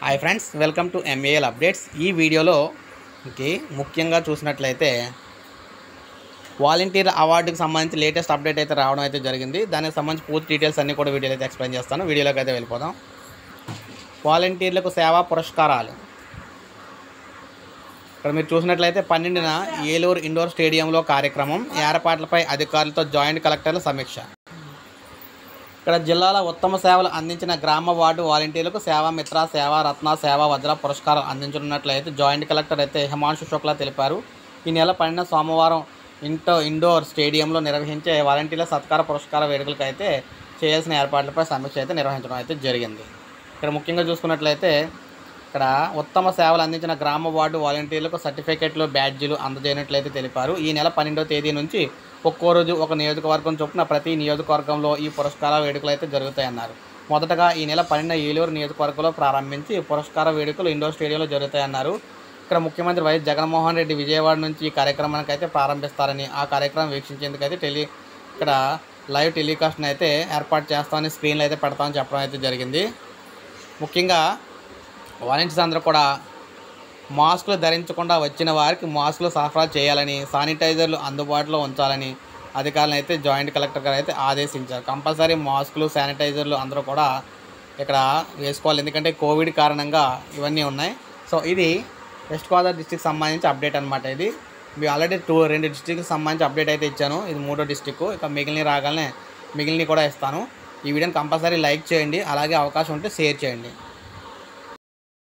hi friends welcome to MAL updates ఈ వీడియోలో కి ముఖ్యంగా చూసినట్లయితే వాలంటీర్ అవార్డుకి సంబంధించి లేటెస్ట్ అప్డేట్ అయితే రావడం అయితే జరిగింది దానికి సంబంధించి పూర్తి డీటెయిల్స్ అన్నీ కూడా వీడియోలో అయితే ఎక్స్ప్లెయిన్ చేస్తాను వీడియోలోకి అయితే వెళ్ళిపోదాం వాలంటీర్లకు సేవా పురస్కారాలు ఇక్కడ మీరు చూసినట్లయితే పన్నెండున ఏలూరు ఇండోర్ స్టేడియంలో కార్యక్రమం ఏర్పాట్లపై అధికారులతో జాయింట్ కలెక్టర్ల సమీక్ష ఇక్కడ జిల్లాల ఉత్తమ సేవలు అందించిన గ్రామ వార్డు వాలంటీర్లకు సేవా మిత్ర సేవా రత్న సేవా వజ్ర పురస్కారం అందించనున్నట్లయితే జాయింట్ కలెక్టర్ అయితే హిమాంశు శుక్లా తెలిపారు ఈ నెల పన్నెండు సోమవారం ఇంటో ఇండోర్ స్టేడియంలో నిర్వహించే వాలంటీర్ల సత్కార పురస్కార వేడుకలకు అయితే చేయాల్సిన ఏర్పాట్లపై సమీక్ష అయితే నిర్వహించడం అయితే జరిగింది ఇక్కడ ముఖ్యంగా చూసుకున్నట్లయితే ఇక్కడ ఉత్తమ సేవలు అందించిన గ్రామ వార్డు వాలంటీర్లకు సర్టిఫికెట్లు బ్యాడ్జీలు అందజేయనట్లయితే తెలిపారు ఈ నెల పన్నెండవ తేదీ నుంచి ఒక్కో రోజు ఒక నియోజకవర్గం చొప్పున ప్రతి నియోజకవర్గంలో ఈ పురస్కార వేడుకలు అయితే జరుగుతాయన్నారు మొదటగా ఈ నెల పన్నెండు ఏలూరు నియోజకవర్గంలో ప్రారంభించి పురస్కార వేడుకలు ఇండోర్ స్టేడియంలో జరుగుతాయన్నారు ఇక్కడ ముఖ్యమంత్రి వైఎస్ జగన్మోహన్ రెడ్డి విజయవాడ నుంచి ఈ కార్యక్రమానికి అయితే ప్రారంభిస్తారని ఆ కార్యక్రమం వీక్షించేందుకు అయితే టెలి ఇక్కడ లైవ్ టెలికాస్ట్ని అయితే ఏర్పాటు చేస్తామని స్క్రీన్లో అయితే పెడతామని చెప్పడం అయితే జరిగింది ముఖ్యంగా వాలంటీర్స్ అందరూ కూడా మాస్కులు ధరించకుండా వచ్చిన వారికి మాస్కులు సరఫరా చేయాలని శానిటైజర్లు అందుబాటులో ఉంచాలని అధికారులను అయితే జాయింట్ కలెక్టర్ గారు అయితే ఆదేశించారు కంపల్సరీ మాస్కులు శానిటైజర్లు అందరూ కూడా ఇక్కడ వేసుకోవాలి ఎందుకంటే కోవిడ్ కారణంగా ఇవన్నీ ఉన్నాయి సో ఇది వెస్ట్ గోదావరి డిస్టిక్ సంబంధించి అప్డేట్ అనమాట ఇది మీ ఆల్రెడీ టూ రెండు డిస్టిక్కి సంబంధించి అప్డేట్ అయితే ఇచ్చాను ఇది మూడో డిస్టిక్ ఇక మిగిలిన రాగానే మిగిలినవి కూడా ఇస్తాను ఈ వీడియోని కంపల్సరీ లైక్ చేయండి అలాగే అవకాశం ఉంటే షేర్ చేయండి